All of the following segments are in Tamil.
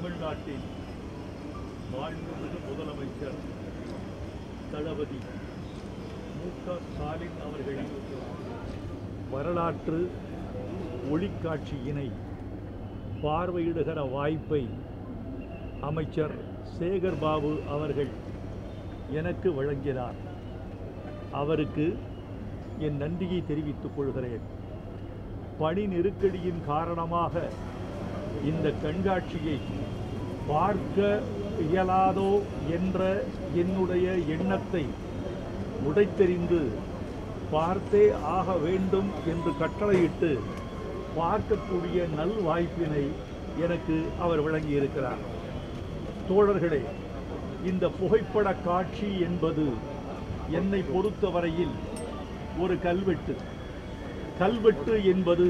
தமிழ்நாட்டின் மாண்புமிகு முதலமைச்சர் தளபதி மு க ஸ்டாலின் அவர்களின் வரலாற்று ஒளிக்காட்சியினை பார்வையிடுகிற வாய்ப்பை அமைச்சர் சேகர் பாபு அவர்கள் எனக்கு வழங்கினார் அவருக்கு என் நன்றியை தெரிவித்துக் கொள்கிறேன் பணி நெருக்கடியின் காரணமாக இந்த கண்காட்சியை பார்க்க இயலாதோ என்ற என்னுடைய எண்ணத்தை உடைத்தெறிந்து பார்த்தே ஆக வேண்டும் என்று கட்டளையிட்டு பார்க்கக்கூடிய நல் வாய்ப்பினை எனக்கு அவர் வழங்கியிருக்கிறார் தோழர்களே இந்த புகைப்பட காட்சி என்பது என்னை பொறுத்தவரையில் ஒரு கல்வெட்டு கல்வெட்டு என்பது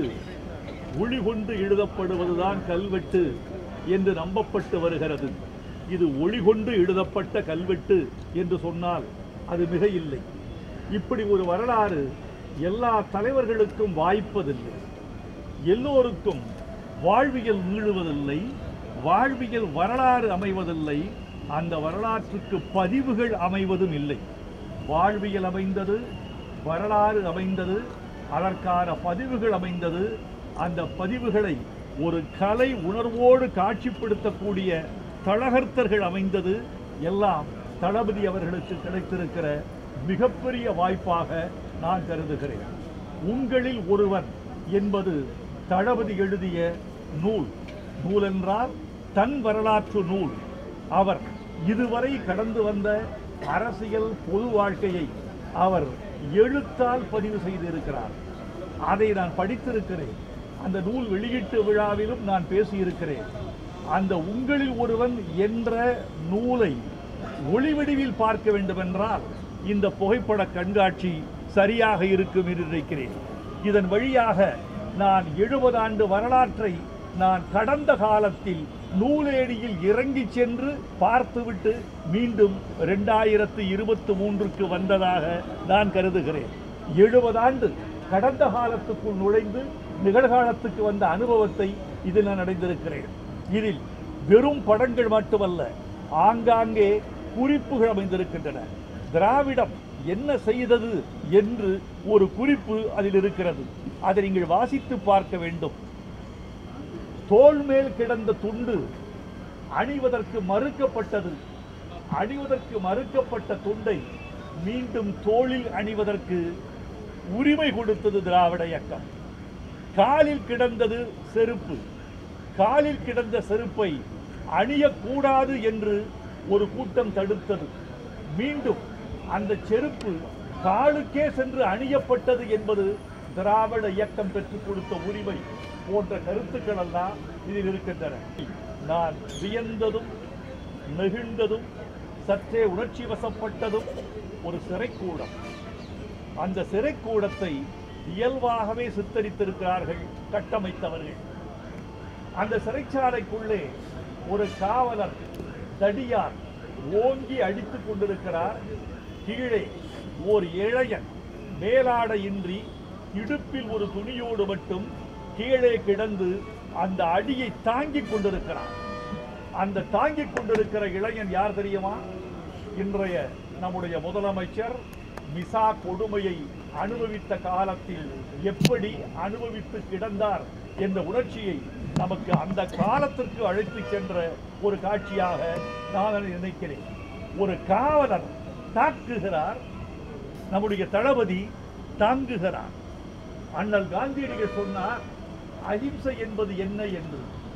ஒளி கொண்டு எழுதப்படுவதுதான் கல்வெட்டு என்று நம்பப்பட்டு வருகிறது இது ஒளி கொண்டு எழுதப்பட்ட கல்வெட்டு என்று சொன்னால் அது மிக இல்லை இப்படி ஒரு வரலாறு எல்லா தலைவர்களுக்கும் வாய்ப்பதில்லை எல்லோருக்கும் வாழ்வியல் நீளுவதில்லை வாழ்வியல் வரலாறு அமைவதில்லை அந்த வரலாற்றுக்கு பதிவுகள் அமைவதும் இல்லை வாழ்வியல் அமைந்தது வரலாறு அமைந்தது அதற்கான பதிவுகள் அமைந்தது அந்த பதிவுகளை ஒரு கலை உணர்வோடு காட்சிப்படுத்தக்கூடிய தளகர்த்தர்கள் அமைந்தது எல்லாம் தளபதி அவர்களுக்கு கிடைத்திருக்கிற மிகப்பெரிய வாய்ப்பாக நான் கருதுகிறேன் உங்களில் ஒருவன் என்பது தளபதி எழுதிய நூல் நூல் என்றால் தன் வரலாற்று நூல் அவர் இதுவரை கடந்து வந்த அரசியல் பொது வாழ்க்கையை அவர் எழுத்தால் பதிவு செய்திருக்கிறார் அதை நான் படித்திருக்கிறேன் அந்த நூல் வெளியீட்டு விழாவிலும் நான் பேசியிருக்கிறேன் அந்த உங்களில் ஒருவன் என்ற நூலை ஒளிவடிவில் பார்க்க வேண்டுமென்றால் இந்த புகைப்பட கண்காட்சி சரியாக இருக்கும் என்று நினைக்கிறேன் இதன் வழியாக நான் எழுபது ஆண்டு வரலாற்றை நான் கடந்த காலத்தில் நூலேடியில் இறங்கி சென்று பார்த்துவிட்டு மீண்டும் ரெண்டாயிரத்து இருபத்தி மூன்றுக்கு வந்ததாக நான் கருதுகிறேன் எழுபது ஆண்டு கடந்த காலத்துக்குள் நுழைந்து நிகழ்காலத்துக்கு வந்த அனுபவத்தை இதில் நான் அடைந்திருக்கிறேன் இதில் வெறும் படங்கள் மட்டுமல்ல ஆங்காங்கே குறிப்புகள் அமைந்திருக்கின்றன திராவிடம் என்ன செய்தது என்று ஒரு குறிப்பு அதில் இருக்கிறது அதை நீங்கள் வாசித்து பார்க்க வேண்டும் தோல் மேல் கிடந்த துண்டு அணிவதற்கு மறுக்கப்பட்டது அணிவதற்கு மறுக்கப்பட்ட துண்டை மீண்டும் தோளில் அணிவதற்கு உரிமை கொடுத்தது திராவிட இயக்கம் காலில் கிடந்தது செருப்பு காலில் கிடந்த செருப்பை அணியக்கூடாது என்று ஒரு கூட்டம் தடுத்தது மீண்டும் அந்த செருப்பு காலுக்கே சென்று அணியப்பட்டது என்பது திராவிட இயக்கம் பெற்றுக் கொடுத்த உரிமை போன்ற கருத்துக்கள் எல்லாம் இதில் இருக்கின்றன நான் வியந்ததும் நெகிழ்ந்ததும் சற்றே உணர்ச்சி வசப்பட்டதும் ஒரு சிறைக்கூடம் அந்த சிறைக்கூடத்தை இயல்பாகவே சித்தரித்திருக்கிறார்கள் கட்டமைத்தவர்கள் அந்த சிறைச்சாலைக்குள்ளே ஒரு காவலர் தடியார் ஓங்கி அடித்துக் கொண்டிருக்கிறார் கீழே ஓர் இளையன் மேலாடையின்றி இடுப்பில் ஒரு துணியோடு மட்டும் கீழே கிடந்து அந்த அடியை தாங்கிக் கொண்டிருக்கிறார் அந்த தாங்கிக் கொண்டிருக்கிற இளைஞன் யார் தெரியுமா இன்றைய நம்முடைய முதலமைச்சர் மிசா கொடுமையை அனுபவித்த காலத்தில் எப்படி அனுபவித்து கிடந்தார் என்ற உணர்ச்சியை நமக்கு அந்த காலத்திற்கு அழைத்து சென்ற ஒரு காட்சியாக நான் அதை நினைக்கிறேன் ஒரு காவலர் தாக்குகிறார் நம்முடைய தளபதி தாங்குகிறார் அண்ணல் காந்தியடிகள் சொன்னார் அஹிம்சை என்பது என்ன என்று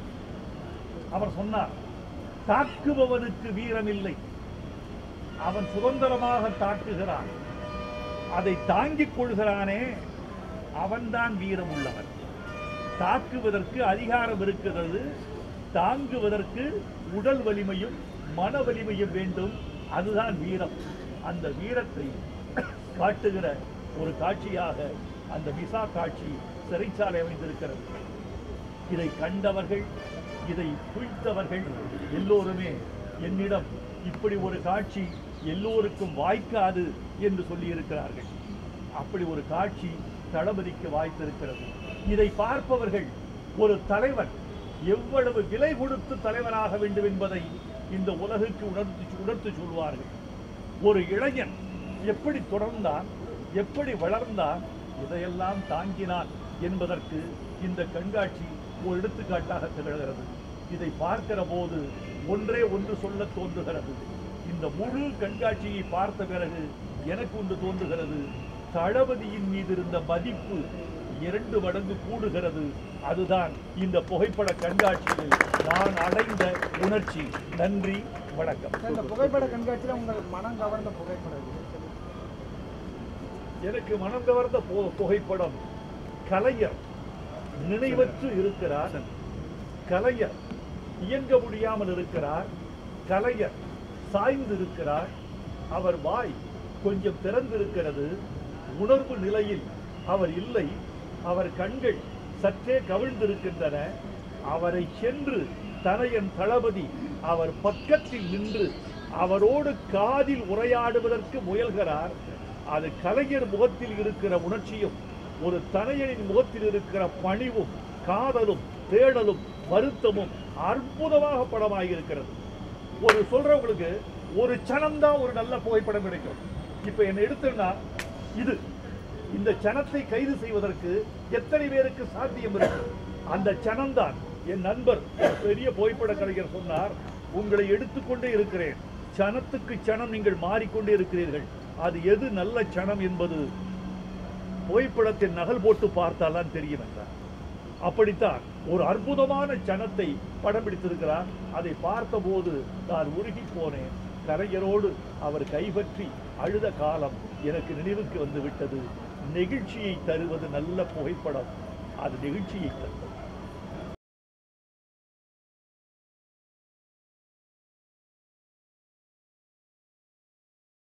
அவர் சொன்னார் தாக்குபவனுக்கு வீரமில்லை அவன் சுதந்திரமாக தாக்குகிறான் அதை தாங்கிக் கொள்கிறானே அவன்தான் வீரம் உள்ளவன் தாக்குவதற்கு அதிகாரம் இருக்கிறது தாங்குவதற்கு உடல் வலிமையும் மன வலிமையும் வேண்டும் அதுதான் வீரம் அந்த வீரத்தை காட்டுகிற ஒரு காட்சியாக அந்த விசா காட்சி சிறைச்சாலை அமைந்திருக்கிறது இதை கண்டவர்கள் இதை குறித்தவர்கள் எல்லோருமே என்னிடம் இப்படி ஒரு காட்சி எல்லோருக்கும் வாய்க்காது என்று சொல்லியிருக்கிறார்கள் அப்படி ஒரு காட்சி தளபதிக்கு வாய்த்திருக்கிறது இதை பார்ப்பவர்கள் ஒரு தலைவன் எவ்வளவு விலை கொடுத்து தலைவராக வேண்டும் என்பதை இந்த உலகுக்கு உணர்த்து உணர்த்து சொல்வார்கள் ஒரு இளைஞன் எப்படி தொடர்ந்தான் எப்படி வளர்ந்தான் இதையெல்லாம் தாங்கினான் என்பதற்கு இந்த கண்காட்சி ஒரு எடுத்துக்காட்டாக திகழ்கிறது இதை பார்க்கிற போது ஒன்றே ஒன்று சொல்ல தோன்றுகிறது இந்த முழு கண்காட்சியை பார்த்த பிறகு எனக்கு ஒன்று தோன்றுகிறது தளபதியின் மீது இருந்த மதிப்பு இரண்டு மடங்கு கூடுகிறது அதுதான் இந்த புகைப்பட கண்காட்சியில் நான் அடைந்த உணர்ச்சி நன்றி வணக்கம் சார், இந்த புகைப்பட கண்காட்சியில உங்கள் மனம் கவர்ந்த புகைப்படம் எது? எனக்கு மனம் கவர்ந்த பு- புகைப்படம் கலைஞர் நினைவற்று இருக்கிறார் கலைஞர் இயங்க முடியாமல் இருக்கிறார் கலைஞர் சாய்ந்து இருக்கிறார் அவர் வாய் கொஞ்சம் திறந்திருக்கிறது உணர்வு நிலையில் அவர் இல்லை அவர் கண்கள் சற்றே கவிழ்ந்திருக்கின்றன அவரை சென்று தனையன் தளபதி அவர் பக்கத்தில் நின்று அவரோடு காதில் உரையாடுவதற்கு முயல்கிறார் அது கலைஞர் முகத்தில் இருக்கிற உணர்ச்சியும் ஒரு தனையனின் முகத்தில் இருக்கிற பணிவும் காதலும் தேடலும் வருத்தமும் அற்புதமாக படமாக இருக்கிறது ஒரு சொல்றவங்களுக்கு ஒரு சனம்தான் ஒரு நல்ல புகைப்படம் கிடைக்கும் இப்ப என்ன எடுத்தோம்னா இது இந்த சனத்தை கைது செய்வதற்கு எத்தனை பேருக்கு சாத்தியம் இருக்கு அந்த சனம்தான் என் நண்பர் ஒரு பெரிய புகைப்பட கலைஞர் சொன்னார் உங்களை எடுத்துக்கொண்டே இருக்கிறேன் சனத்துக்கு சனம் நீங்கள் மாறிக்கொண்டே இருக்கிறீர்கள் அது எது நல்ல சனம் என்பது புகைப்படத்தை நகல் போட்டு பார்த்தால்தான் தெரியும் என்றார் அப்படித்தான் ஒரு அற்புதமான சனத்தை படம் பிடித்திருக்கிறார் அதை பார்த்தபோது நான் உருகி போனேன் கலைஞரோடு அவர் கைப்பற்றி அழுத காலம் எனக்கு நினைவுக்கு வந்து விட்டது நெகிழ்ச்சியை தருவது நல்ல புகைப்படம் அது நெகிழ்ச்சியை தந்தது